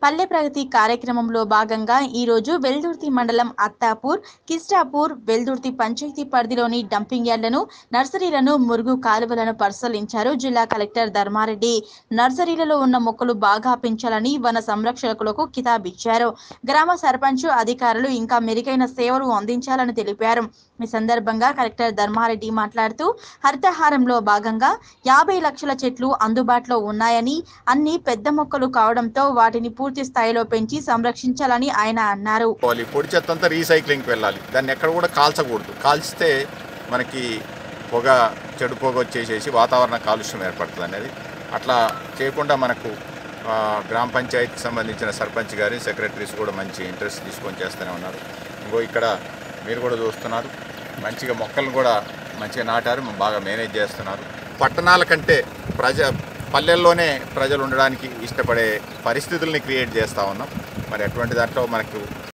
పల్లె ప్రగతి కార్యక్రమంలో భాగంగా ఈ రోజు వెల్దుర్తి మండలం అత్తాపూర్ కిస్టాపూర్ వెల్దుర్తి పంచాయతీ పరిధిలోని డంపింగ్ యార్డులను నర్సరీలను మురుగు కాలువలను పరిశీలించారు జిల్లా కలెక్టర్ ధర్మారెడ్డి నర్సరీలలో ఉన్న మొక్కలు బాగా పెంచాలని వన సంరక్షకులకు కితాబిచ్చారు గ్రామ సర్పంచ్ అధికారులు ఇంకా మెరుగైన సేవలు అందించాలని తెలిపారు ఈ సందర్భంగా కలెక్టర్ ధర్మారెడ్డి మాట్లాడుతూ హరితహారంలో భాగంగా యాభై లక్షల చెట్లు అందుబాటులో ఉన్నాయని అన్ని పెద్ద మొక్కలు కావడంతో వాటిని పూర్తి స్థాయిలో పెంచి సంరక్షించాలని ఆయన అన్నారు పోవాలి పొడి చెత్త అంతా రీసైక్లింగ్కి వెళ్ళాలి దాన్ని ఎక్కడ కూడా కాల్చకూడదు కాల్చితే మనకి పొగ చెడు పొగ వచ్చేసేసి వాతావరణ కాలుష్యం ఏర్పడుతుంది అనేది అట్లా చేయకుండా మనకు ఆ, గ్రామ పంచాయతీకి సంబంధించిన సర్పంచ్ గారి సెక్రటరీస్ కూడా మంచి ఇంట్రెస్ట్ తీసుకొని చేస్తూనే ఉన్నారు ఇంకో ఇక్కడ మీరు కూడా చూస్తున్నారు మంచిగా మొక్కలను కూడా మంచిగా నాటారు బాగా మేనేజ్ చేస్తున్నారు పట్టణాల కంటే ప్రజ పల్లెల్లోనే ప్రజలు ఉండడానికి ఇష్టపడే పరిస్థితుల్ని క్రియేట్ చేస్తూ ఉన్నాం మరి అటువంటి దాంట్లో మనకు